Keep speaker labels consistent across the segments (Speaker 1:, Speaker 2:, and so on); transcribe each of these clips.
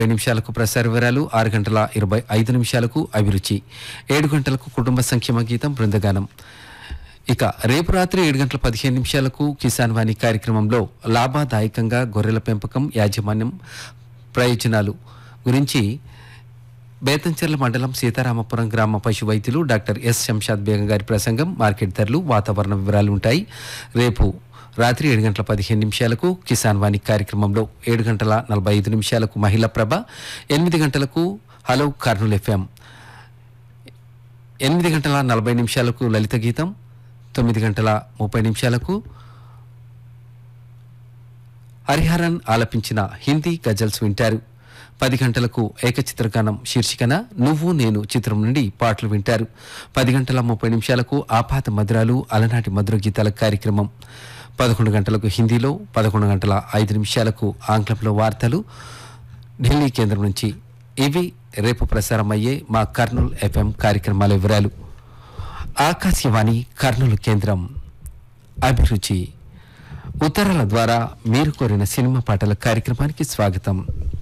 Speaker 1: ఏడు నిమిషాలకు ప్రసార వివరాలు ఆరు గంటల ఇరవై ఐదు నిమిషాలకు అభిరుచి ఏడు గంటలకు కుటుంబ సంక్షేమ గీతం బృందగానం ఇక రేపు రాత్రి ఏడు గంటల పదిహేను నిమిషాలకు కిసాన్ వాణి కార్యక్రమంలో లాభదాయకంగా గొర్రెల పెంపకం యాజమాన్యం ప్రయోజనాలు గురించి బేతంచెర్ల మండలం సీతారామపురం గ్రామ పశు వైద్యులు డాక్టర్ ఎస్ శంషాద్ బేగం గారి ప్రసంగం మార్కెట్ ధరలు వాతావరణ వివరాలు ఉంటాయి రేపు రాత్రి ఏడు గంటల పదిహేను నిమిషాలకు కిసాన్ వాణి కార్యక్రమంలో ఏడు గంటల నలభై ఐదు నిమిషాలకు మహిళా ప్రభ ఎనిమిది గంటలకు హలో కర్నూల్ ఎఫ్ఎం ఎనిమిది గంటల నలభై నిమిషాలకు లలిత గీతం తొమ్మిది గంటల ముప్పై నిమిషాలకు హరిహరన్ ఆలపించిన హిందీ గజల్స్ వింటారు పది గంటలకు ఏకచిత్రగానం శీర్షికన నువ్వు నేను చిత్రం నుండి పాటలు వింటారు పది గంటల ముప్పై నిమిషాలకు ఆపాత మధురాలు అలనాటి మధుర గీతాల కార్యక్రమం పదకొండు గంటలకు హిందీలో పదకొండు గంటల ఐదు నిమిషాలకు ఆంగ్లంలో వార్తలు ఢిల్లీ కేంద్రం నుంచి ఇవి రేపు ప్రసారమయ్యే మా కర్నూలు ఎఫ్ఎం కార్యక్రమాల వివరాలు ఆకాశవాణి కర్నూలు కేంద్రం అభిరుచి ఉత్తరాల ద్వారా మీరు కోరిన సినిమా పాటల కార్యక్రమానికి స్వాగతం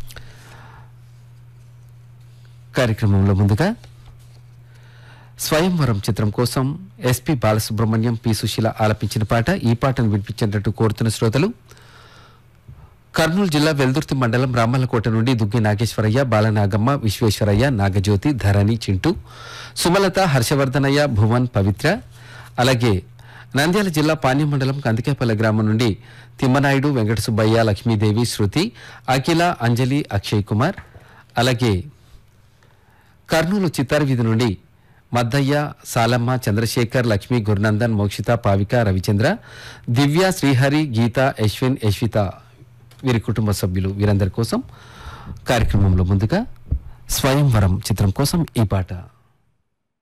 Speaker 1: కార్యక్రమంలో ముందుగా స్వయంవరం చిత్రం కోసం ఎస్పి బాలసుబ్రహ్మణ్యం పి సుశీల ఆలపించిన పాట ఈ పాటను వినిపించినట్టు కోరుతున్న శ్రోతలు కర్నూలు జిల్లా వెల్దుర్తి మండలం రామల్లకోట నుండి దుగ్గి నాగేశ్వరయ్య బాలనాగమ్మ విశ్వేశ్వరయ్య నాగజ్యోతి ధరణి చింటూ సుమలత హర్షవర్ధనయ్య భువన్ పవిత్ర అలాగే నంద్యాల జిల్లా పాణ్యం మండలం కందికేపల్లి గ్రామం నుండి తిమ్మనాయుడు వెంకట సుబ్బయ్య లక్ష్మీదేవి శృతి అఖిల అంజలి అక్షయ్ కుమార్ అలాగే కర్నూలు చిత్తార వీధి నుండి మద్దయ్య సాలమ్మ చంద్రశేఖర్ లక్ష్మి గురునందన్ మోక్షిత పావిక రవిచంద్ర దివ్య శ్రీహరి గీత యశ్విన్ యశ్విత వీరి కుటుంబ సభ్యులు వీరందరి కోసం కార్యక్రమంలో ముందుగా స్వయంవరం చిత్రం కోసం ఈ పాట